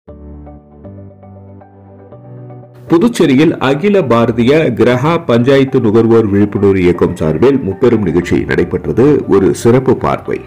புதுச்சேரியில் அகில பாரதிய கிரகா பஞ்சாயத்து நுகர்வோர் விழிப்புணர்வு இயக்கம் சார்பில் முப்பெரும் நிகழ்ச்சி நடைபெற்றது ஒரு சிறப்பு பார்வை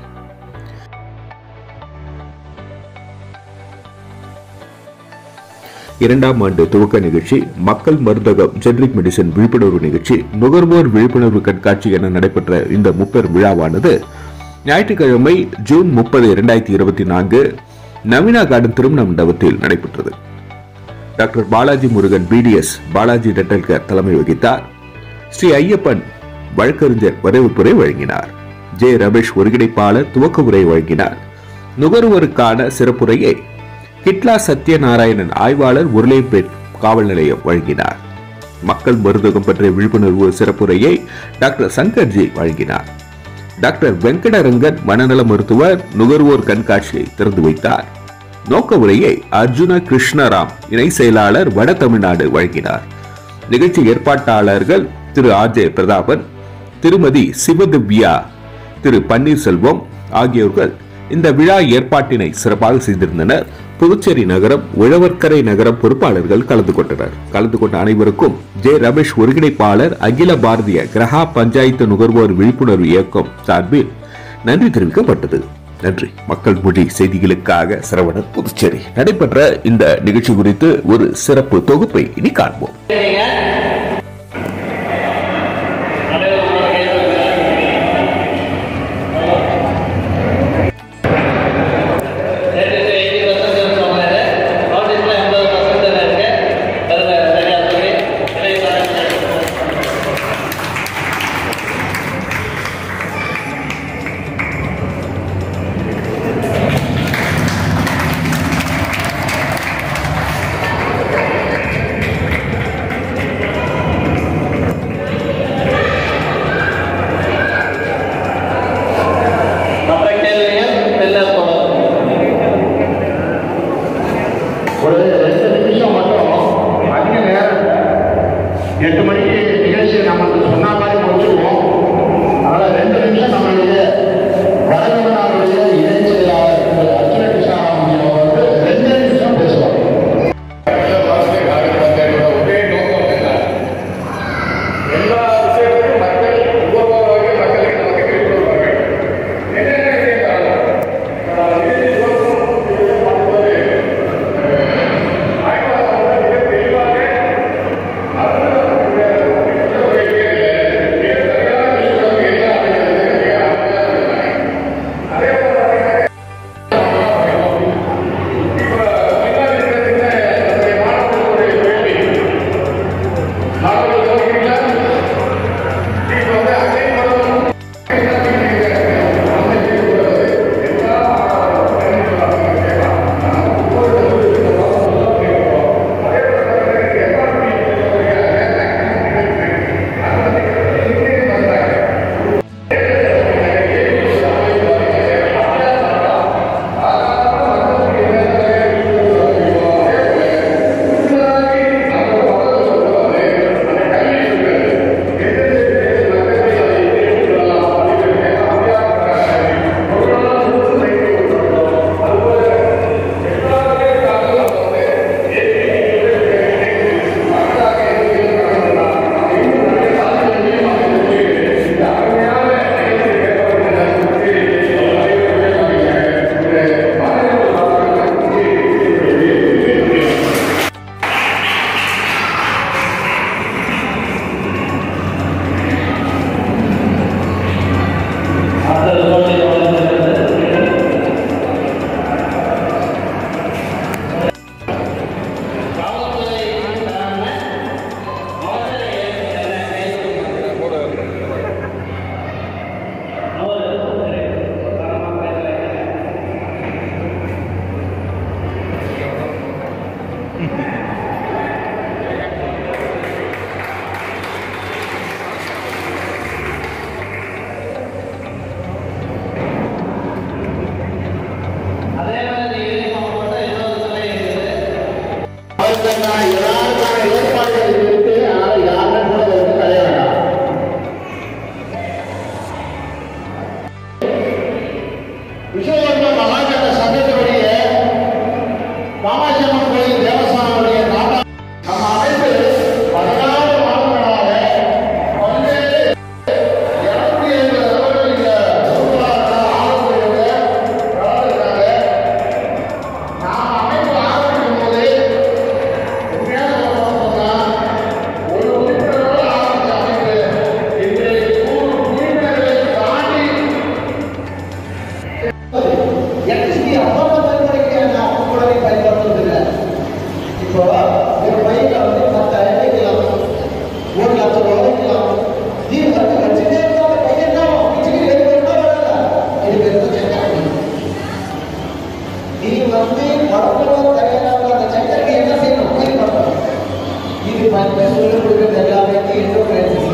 இரண்டாம் ஆண்டு துவக்க நிகழ்ச்சி மக்கள் மருந்தகம் ஜெனரிக் மெடிசன் விழிப்புணர்வு நிகழ்ச்சி நுகர்வோர் விழிப்புணர்வு கண்காட்சி என நடைபெற்ற இந்த முப்பெரும் விழாவானது ஞாயிற்றுக்கிழமை ஜூன் முப்பது இரண்டாயிரத்தி இருபத்தி நான்கு நவீனா கார்டன் திருமண மண்டபத்தில் நடைபெற்றது doctor Balaji Murugan BDS Balaji dental care தலைமை வகித்தார் ஸ்ரீ ஐயப்பன் வழக்கறிஞர் வரவேற்புரை வழங்கினார் ஜே ரமேஷ் ஒருங்கிணைப்பாளர் துவக்க உரை வழங்கினார் நுகர்வோருக்கான சிறப்புரையை கிட்லா சத்யநாராயணன் ஆய்வாளர் உருளைப்பேட் காவல் நிலையம் வழங்கினார் மக்கள் மருந்தகம் பற்றிய விழிப்புணர்வு சிறப்புரையை டாக்டர் சங்கர்ஜி வழங்கினார் டாக்டர் வெங்கடரங்கன் மனநல மருத்துவர் நுகர்வோர் கண்காட்சியை திறந்து வைத்தார் நோக்க உரையை அர்ஜுன கிருஷ்ணராம் இணை செயலாளர் வட தமிழ்நாடு வழங்கினார் நிகழ்ச்சி ஏற்பாட்டாளர்கள் திரு ஆர் ஜே பிரதாபன் திருமதி சிவதிவ்யா திரு பன்னீர்செல்வம் ஆகியோர்கள் இந்த விழா ஏற்பாட்டினை சிறப்பாக செய்திருந்தனர் புதுச்சேரி நகரம் உழவர்கரை நகரம் பொறுப்பாளர்கள் கலந்து கொண்டனர் கலந்து கொண்ட அனைவருக்கும் ஜே ரமேஷ் ஒருங்கிணைப்பாளர் அகில பாரதிய கிரகா பஞ்சாயத்து நுகர்வோர் விழிப்புணர்வு இயக்கம் சார்பில் நன்றி தெரிவிக்கப்பட்டது நன்றி மக்கள் மொழி செய்திகளுக்காக சரவணன் புதுச்சேரி நடைபெற்ற இந்த நிகழ்ச்சி குறித்து ஒரு சிறப்பு தொகுப்பை இனி காண்போம் மற்ற கேள்விகள் பின்னர் தொடரும் ஒரு ரெண்டு நிமிஷம் மட்டும் அதிக நேரம் இல்லை. எட்டு மணிக்கு நிகழ்ச்சியை நமக்கு சொன்ன மாதிரி முடிச்சுக்குவோம் அதனால் ரெண்டு நிமிஷம் நம்மளுடைய வடதமிழ்நாடுடைய இணை செயலாளர் திரு அர்ஜுன கிருஷ்ணாராமன் அவர் வந்து ரெண்டு நிமிஷம் பேசுவார் எல்லா விஷயத்தையும் மக்கள் உபபோகமாக மக்களுக்கு நமக்கு விழிப்புணர்வார்கள் என்னென்ன விஷயங்கள் நான் நிதி துவக்கம் பண்ணும்போது ஆய்வாளர்கள் மிக தெளிவாக அடுத்தது போட்டி தொடர்கிறது காவல்துறை சார்ந்த அவசர அதே மாதிரி யூனிஃபார்ம் போட்டு இன்னொரு துறை இருக்குது அதற்கான எல்லாருக்கான ஏற்பாடுகள் இருக்கு ஆனால் யாரும் கூட வந்து கலைய வேண்டாம் விஸ்வகர்ம மகாஜன சங்கத்தினுடைய காமாட்சி மாரியம்மன் கோயில் தேவஸ்தானத்துடைய நாட்டம் நம்ம அமைப்பு பதினாறு மாதங்களாக பல்வேறு இருநூத்தி ஐம்பது நபர்கள் இங்க பொறுப்பாளர்களாக ஆலோசனையோட வளர்ந்துருக்காங்க. நாம் அமைப்பு ஆரம்பிக்கும் போது உண்மையாக சொல்லணும்னா, ஒரு உறுப்பினரோட ஆரம்பிச்ச அமைப்பு இன்றைக்கு நூறு உறுப்பினர்களை தாண்டி எலக்ட்ரிசிட்டி அப்பாற்பட்ட தலைமுறைக்கு நான் கூடவே பயன்படுத்துவதில்லை இப்போ ஒரு பைக்கில் வந்து பத்தாயிரம் வைக்கலாம் ஒரு லட்சம் ரூபாய் வைக்கலாம் நீ வந்து வச்சுட்டே இருந்தா அந்த பையன் தான் பிச்சுக்கிட்டு ஏறி வருமா வராதா இது பேர் தான் சக்கரை நீ வந்து படத்துல தயாராக அந்த சக்கரைக்கு என்ன செய்யணும் போய் பண்ணணும் இது வந்து சொல்லிக் கொடுக்குறது எல்லாமே இன்டர்பிரேஷன்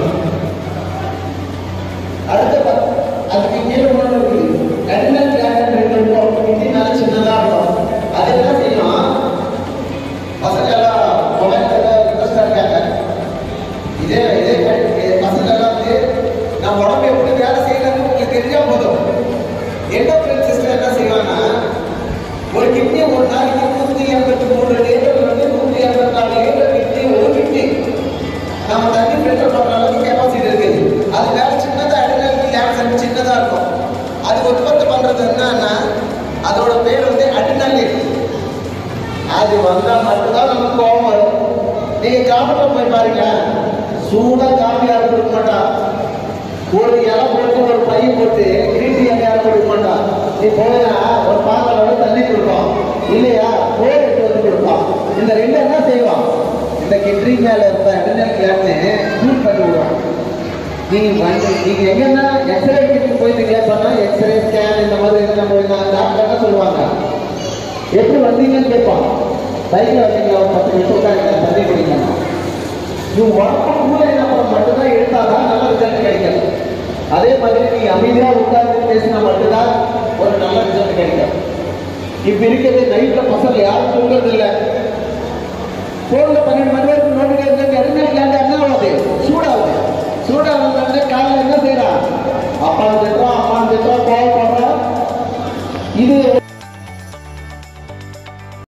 அடுத்த ப- அதுக்கு கீழே ஒன்று இருக்குது கடினல் கிளாண்ட் ரெண்டு இருக்கும் இது நல்ல சின்னதா இருக்கும் அது என்ன செய்யலாம் பசங்க எல்லாம் மொபைல் இன்ட்ரெஸ்டா இருக்காங்க இதே இதே கை- பசங்க எல்லாம் வந்து நம்ம உடம்பு எப்படி வேலை செய்யணும்னு உங்களுக்கு தெரிஞ்சா போதும் எண்டோக்ரைன் சிஸ்டம் என்ன செய்வாங்கன்னா ஒரு கிட்னி ஒரு நாளைக்கு நூற்றி எண்பத்தி மூணு லிட்டர் வந்து நூற்றி எண்பத்தி நாலு லிட்டர் கிட்னி ஒரு கிட்னி நம்ம தண்ணி ஃபில்டர் பண்ற அளவுக்கு கெப்பாசிட்டி இருக்குது அது வேற சின்னதா அடினல் கிளான்ஸ் சின்னதா இருக்கும் அது உற்பத்தி பண்றது என்னன்னா அதோட பேர் வந்து அடினல் அது வந்தா மட்டும்தான் நமக்கு கோபம் வரும் நீங்க காப்பிட்ட போய் பாருங்க சூடா காப்பி யாரும் கொடுக்க மாட்டா ஒரு இலை போட்டு ஒரு பை போட்டு கிரீன் டீ யாரும் கொடுக்க மாட்டா நீ போனா ஒரு பாத்திரோட தண்ணி கொடுப்பான் இல்லையா போர் எடுத்து வந்து கொடுப்பான் இந்த ரெண்டு என்ன செய்வான் இந்த கிட்னி மேல இருந்த அடினல் கிளான்னு ஷூட் பண்ணி விடுவான் நீங்க வந்து நீங்க எங்கன்னா எக்ஸ்ரே கிட்ட போயிட்டீங்க சொன்னா எக்ஸ்ரே ஸ்கேன் இந்த மாதிரி நம்ம டாக்டர் என்ன சொல்லுவாங்க எப்படி வந்தீங்கன்னு கேட்பான் பைக்ல வந்தீங்களா ஒரு பத்து நிமிஷம் உட்காருங்க தண்ணி குடிங்க நீ உடம்பு கூட என்ன பண்ண மட்டும்தான் எடுத்தாதான் நல்ல ரிசல்ட் கிடைக்கும் அதே மாதிரி நீ அமைதியா உட்கார்ந்து பேசினா மட்டும்தான் ஒரு நல்ல ரிசல்ட் கிடைக்கும் இப்ப இருக்கிறது நைட்ல பசங்க